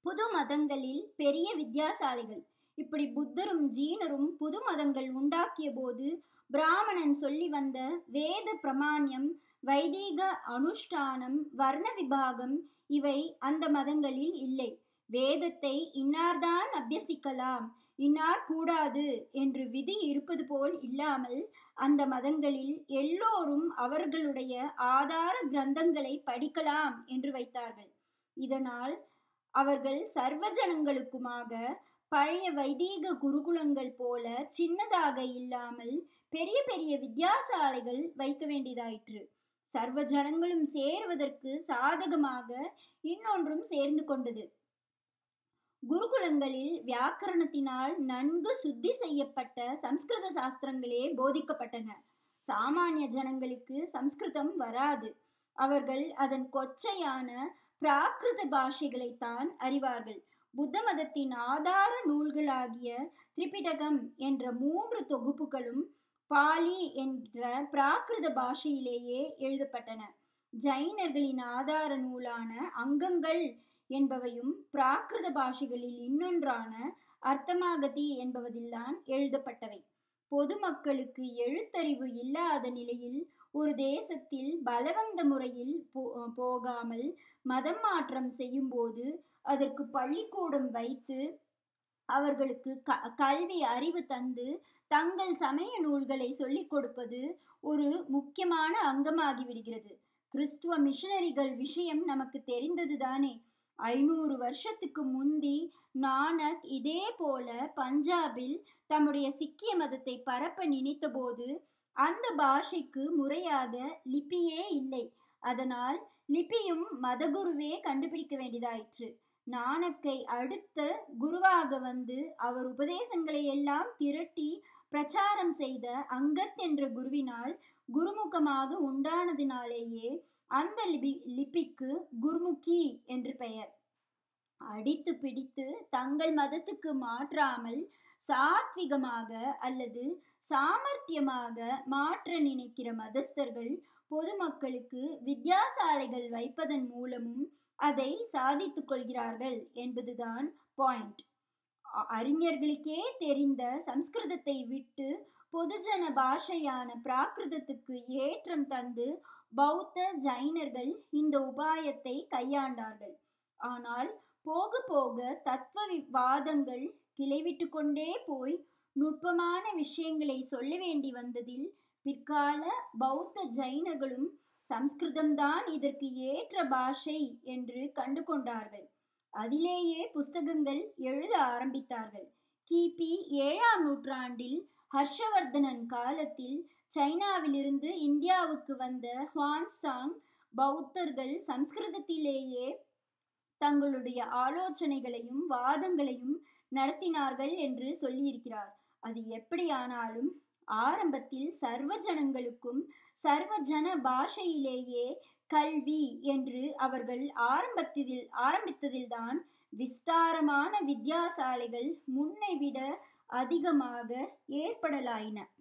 புது மதங்களில் பெரிய வித்தியாசாலிகள் இப்படி புத்தரும் ஜீனரும் புது மதங்கள் உண்டாக்கிய போது பிராமணன் சொல்லி வந்த வேத பிரமாண்யம் வைதீக அனுஷ்டானம் வர்ண விபாகம் இவை அந்த மதங்களில் இல்லை வேதத்தை இன்னார்தான் அபியசிக்கலாம் இன்னார் கூடாது என்று விதி இருப்பது போல் இல்லாமல் அந்த மதங்களில் எல்லோரும் அவர்களுடைய ஆதார கிரந்தங்களை படிக்கலாம் என்று வைத்தார்கள் இதனால் அவர்கள் சர்வ ஜனங்களுக்குமாக பழைய வைதீக குருகுலங்கள் போல சின்னதாக இல்லாமல் பெரிய பெரிய வித்தியாசாலைகள் வைக்க வேண்டியதாயிற்று சர்வ ஜனங்களும் சேருவதற்கு சாதகமாக இன்னொன்றும் சேர்ந்து கொண்டது குருகுலங்களில் வியாக்கரணத்தினால் நன்கு சுத்தி செய்யப்பட்ட சம்ஸ்கிருத சாஸ்திரங்களே போதிக்கப்பட்டன சாமானிய ஜனங்களுக்கு சம்ஸ்கிருதம் வராது அவர்கள் அதன் கொச்சையான பிராகிருத பாஷைகளைத்தான் அறிவார்கள் புத்த மதத்தின் ஆதார நூல்களாகிய திரிபிடகம் என்ற மூன்று தொகுப்புகளும் பாலி என்ற பிராகிருத பாஷையிலேயே எழுதப்பட்டன ஜைனர்களின் ஆதார நூலான அங்கங்கள் என்பவையும் பிராகிருத பாஷைகளில் இன்னொன்றான அர்த்தமாகதி என்பதில்தான் எழுதப்பட்டவை பொதுமக்களுக்கு எழுத்தறிவு இல்லாத நிலையில் ஒரு தேசத்தில் பலவந்த முறையில் போகாமல் மதம் மாற்றம் செய்யும்போது அதற்கு பள்ளிக்கூடம் வைத்து அவர்களுக்கு க கல்வி அறிவு தந்து தங்கள் சமய நூல்களை சொல்லிக் கொடுப்பது ஒரு முக்கியமான அங்கமாகி விடுகிறது கிறிஸ்துவ மிஷனரிகள் விஷயம் நமக்கு தெரிந்ததுதானே ஐநூறு வருஷத்துக்கு முந்தி நானக் இதே போல பஞ்சாபில் தம்முடைய சிக்கிய மதத்தை பரப்ப நினைத்தபோது அந்த பாஷைக்கு முறையாக லிபியே இல்லை அதனால் லிபியும் மதகுருவே கண்டுபிடிக்க வேண்டியதாயிற்று நானக்கை அடுத்த குருவாக வந்து அவர் உபதேசங்களை எல்லாம் திரட்டி பிரச்சாரம் செய்த அங்கத் என்ற குருவினால் குருமுகமாக உண்டானதினாலேயே அந்த லிபி லிபிக்கு குருமுகி என்று பெயர் அடித்து பிடித்து தங்கள் மதத்துக்கு மாற்றாமல் சாத்விகமாக அல்லது சாமர்த்தியமாக மாற்ற நினைக்கிற மதஸ்தர்கள் பொதுமக்களுக்கு வித்தியாசாலைகள் வைப்பதன் மூலமும் அதை சாதித்துக் கொள்கிறார்கள் என்பதுதான் பாயிண்ட் அறிஞர்களுக்கே தெரிந்த சம்ஸ்கிருதத்தை விட்டு பொதுஜன பாஷையான பிராகிருதத்துக்கு ஏற்றம் தந்து பௌத்த ஜைனர்கள் இந்த உபாயத்தை கையாண்டார்கள் ஆனால் போக போக தத்துவ வாதங்கள் கிளைவிட்டு கொண்டே போய் நுட்பமான விஷயங்களை சொல்ல வேண்டி வந்ததில் பிற்கால பௌத்த ஜைனர்களும் சம்ஸ்கிருதம்தான் இதற்கு ஏற்ற பாஷை என்று கண்டு கொண்டார்கள் அதிலேயே புஸ்தகங்கள் எழுத ஆரம்பித்தார்கள் கிபி ஏழாம் நூற்றாண்டில் ஹர்ஷவர்தனன் காலத்தில் சைனாவிலிருந்து இந்தியாவுக்கு வந்த ஹுவான்சாங் பௌத்தர்கள் சம்ஸ்கிருதத்திலேயே தங்களுடைய ஆலோசனைகளையும் வாதங்களையும் நடத்தினார்கள் என்று சொல்லியிருக்கிறார் அது எப்படியானாலும் ஆரம்பத்தில் சர்வ ஜனங்களுக்கும் சர்வ ஜன பாஷையிலேயே கல்வி என்று அவர்கள் ஆரம்பத்தில் ஆரம்பித்ததில்தான் விஸ்தாரமான வித்தியாசாலைகள் முன்னை விட அதிகமாக ஏற்படலாயின